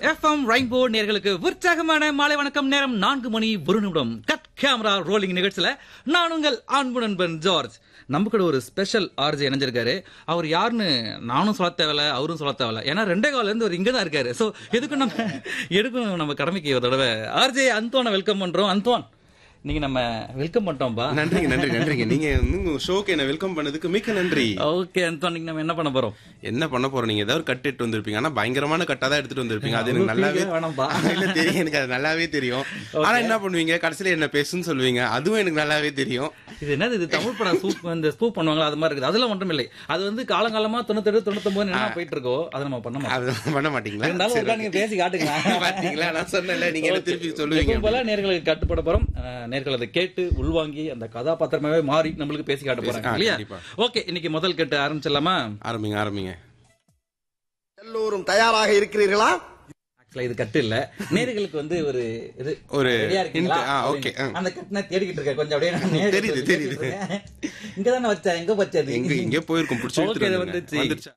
FM rainbow நேர்களுக்கு உற்சாகமான மாலை வணக்கம் நேரம் நான்கு மணி ஒரு நிமிடம் கட் கேமரா ரோலிங் நிகழ்ச்சியில நான் உங்கள் அன்பு நண்பன் ஜார்ஜ் நம்ம கூட ஒரு ஸ்பெஷல் ஆர்ஜி இணைஞ்சிருக்காரு அவர் யாருன்னு நானும் சொல்ல தேவையில்ல அவரும் சொல்ல தேவையில்ல ஏன்னா ரெண்டே கால இருந்து அவர் இங்க தான் இருக்காரு சோ எதுக்கும் நம்ம எதுக்கும் நம்ம கடமைக்கு ஒரு தடவை ஆர்ஜே அந்தோனை வெல்கம் பண்றோம் அந்தோன் நீங்க நம்ம வெல்கம் பண்ணிட்டோம்பா நன்றிங்க நன்றி நன்றிங்க நீங்க உங்க ஷோக்கு என்ன வெல்கம் பண்ணதுக்கு மிக்க நன்றி ஓகே அந்தோன் நீங்க நம்ம என்ன பண்ண போறோம் என்ன பண்ண போறோம் நீங்க ஏதாவது ஒரு கட் எடுத்து வந்திருப்பீங்க ஆனா பயங்கரமான கட்டா தான் எடுத்துட்டு வந்திருப்பீங்க அது எனக்கு நல்லாவே அவ்வளவு வேணாம்பா. இல்ல தெரியும் எனக்கு அது நல்லாவே தெரியும் ஆனா என்ன பண்ணுவீங்க கடைசியில என்ன பேசுன்னு சொல்லுவீங்க அதுவும் எனக்கு நல்லாவே தெரியும் இது என்னது இது தமிழ் படம் சூப் இந்த ஸ்பூப் பண்ணுவாங்களா அது மாதிரி இருக்குது அதெல்லாம் ஒன்றும் இல்லை அது வந்து காலங்காலமா தொண்ணூத்தெட்டு தொண்ணூத்தொன்பது என்ன போயிட்டு இருக்கோ அதை நம்ம பண்ண மாட்டோம் அது பண்ண மாட்டீங்களா இருந்தாலும் சரி, ஒருக்கா நீங்க பேசி காட்டுங்க பாத்தீங்களா நான் சொன்னேன்ல நீங்க என்ன திருப்பி சொல்லுவீங்க எப்பவும் போல நேர்களுக்கு கட்டுப்பட போறோம் அஹ், நேர்கள் அதை கேட்டு உள்வாங்கி அந்த கதாபாத்திரமாவே மாறி நம்மளுக்கு பேசி காட்ட போறாங்க ஆ, இல்லையா கண்டிப்பா. ஓகே இன்னைக்கு முதல் கட்டு ஆரம்பிச்சிடலாமா ஆரம்பிங்க ஆரம்பிங்க எல்லோரும் தயாராக இருக்கிறீர்களா ஆக்சுவலா இது கட்டு இல்ல நேர்களுக்கு வந்து ஒரு இது ஒரு ரெடியா இருக்கீங்களா hint, ஆ, okay, ஆ. அந்த கட்டு நான் தேடிக்கிட்டு இருக்கேன் கொஞ்சம் அப்படியே நான் நேருக்கு தெரியுது, வந்து தெரியுது. பேசிட்டு இருக்கேன். இங்கதானே வச்சேன் எங்க வச்சது எங்க எங்க போயிருக்கும் பிடிச்சி Okay, இது எடுத்துட்டு வந்துருச்சு. வந்துருங்க. வந்துருச்சா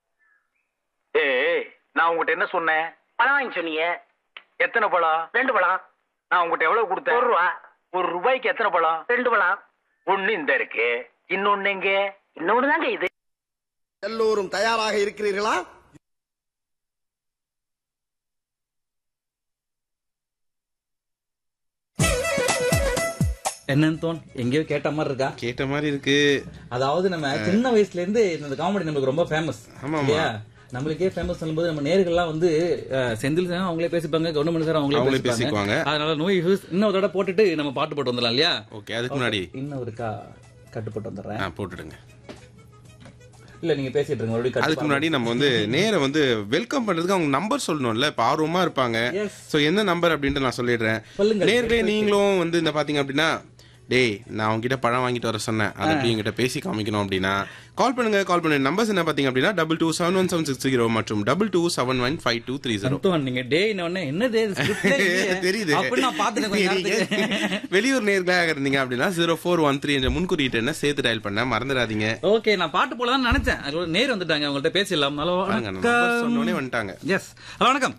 ஏய் நான் உங்ககிட்ட என்ன சொன்னேன் பழம் வாங்கி சொன்னீங்க எத்தனை பழம் ரெண்டு பழம் நான் உங்ககிட்ட எவ்வளவு கொடுத்தேன் ஒரு ரூபா ஒரு ரூபாய்க்கு எத்தனை பழம் ரெண்டு பழம் ஒண்ணு இந்த இருக்கு இன்னொன்னு எங்க இன்னொன்னு தாங்க இது எல்லோரும் தயாராக இருக்கிறீர்களா என்னன்னு தோன் எங்கேயோ கேட்ட மாதிரி இருக்கா கேட்ட மாதிரி இருக்கு அதாவது நம்ம சின்ன வயசுல இருந்து இந்த காமெடி நமக்கு ரொம்ப ஃபேமஸ் ஆமா, ஆமா. இல்லையா நம்மளுக்கே ஃபேமஸ் சொல்லும்போது நம்ம நேர்கள்லாம் வந்து அஹ், செந்தில் சார் அவங்களே பேசிப்பாங்க கவர்மெண்ட் சார் அவங்களே அவங்களே பேசிப்பாங்க பேசிக்குவாங்க. அதனால நோய் யூஸ் இன்னொரு தடவை போட்டுட்டு நம்ம பாட்டு போட்டு வந்துடலாம் இல்லையா ஓகே அதுக்கு முன்னாடி இன்னும் ஒரு கா கட்டுப்பட்டு வந்துடுறேன் ஆ, போட்டுடுங்க இல்ல நீங்க பேசிட்டு இருங்க மறுபடியும் அதுக்கு கட்டு முன்னாடி நம்ம வந்து நேர வந்து வெல்கம் பண்றதுக்கு அவங்க நம்பர் சொல்லணும்ல இப்ப ஆர்வமா இருப்பாங்க Yes. சோ என்ன நம்பர் அப்படின்ட்டு நான் சொல்லிடுறேன் சொல்லுங்க. நேர்களே நீங்களும் வந்து இந்த பாத்தீங்க அப்படின்னா டேய் நான் உங்ககிட்ட பழம் வாங்கிட்டு வர சொன்னேன் அதை அப்படி என்கிட்ட பேசி காமிக்கணும் அப்படின்னா கால் பண்ணுங்க கால் பண்ணுங்க நம்பர்ஸ் என்ன பாத்தீங்க அப்படின்னா double two seven one seven six zero மற்றும் double two seven one five two three zero Anton, நீங்க டே உடனே என்னது இது script ஏ இல்லையே. தெரியுது அப்படி நான் பாத்துட்டேன் கொஞ்ச நேரத்துக்கு. வெளியூர் நேர்களாக இருந்தீங்க அப்படின்னா ஜீரோ ஃபோர் ஒன் த்ரீ என்ற முன்குறியீட்டு என்ன சேர்த்து டயல் பண்ண மறந்துடாதீங்க ஓகே நான் பாட்டு போலதான் நினைச்சேன் அதுக்குள்ள நேர் வந்துட்டாங்க அவங்கள்ட்ட பேசிடலாம் ஹலோ பாருங்க, அந்த number வணக்கம் சொன்னோடனே வந்துட்டாங்க எஸ் ஹலோ வணக்கம்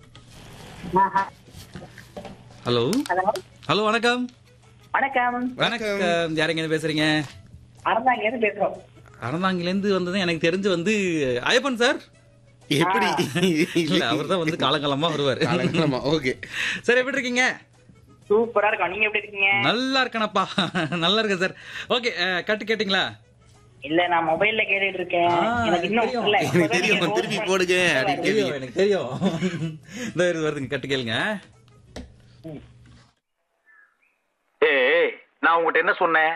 ஹலோ ஹலோ வணக்கம் வணக்கம் வணக்கம் யாருங்க இருந்து பேசுறீங்க அறந்தாங்க இருந்து பேசுறோம் அறந்தாங்கில இருந்து வந்தது எனக்கு தெரிஞ்சு வந்து ஐயப்பன் சார் எப்படி இல்ல அவர் தான் வந்து காலங்காலமா வருவாரு காலங்காலமா ஓகே சார் எப்படி இருக்கீங்க சூப்பரா இருக்கோம் நீங்க எப்படி இருக்கீங்க நல்லா இருக்கேனப்பா நல்லா இருக்கேன் சார் ஓகே கட்டு கேட்டிங்களா இல்ல நான் மொபைல்ல கேட்டுட்டு இருக்கேன் ஆ, எனக்கு இன்னும் தெரியும். இல்ல எனக்கு தெரியும் திருப்பி போடுங்க அப்படின்னு தெரியும் எனக்கு தெரியும் இந்த வருதுங்க கட்டு கேளுங்க ஏய் நான் உங்ககிட்ட என்ன சொன்னேன்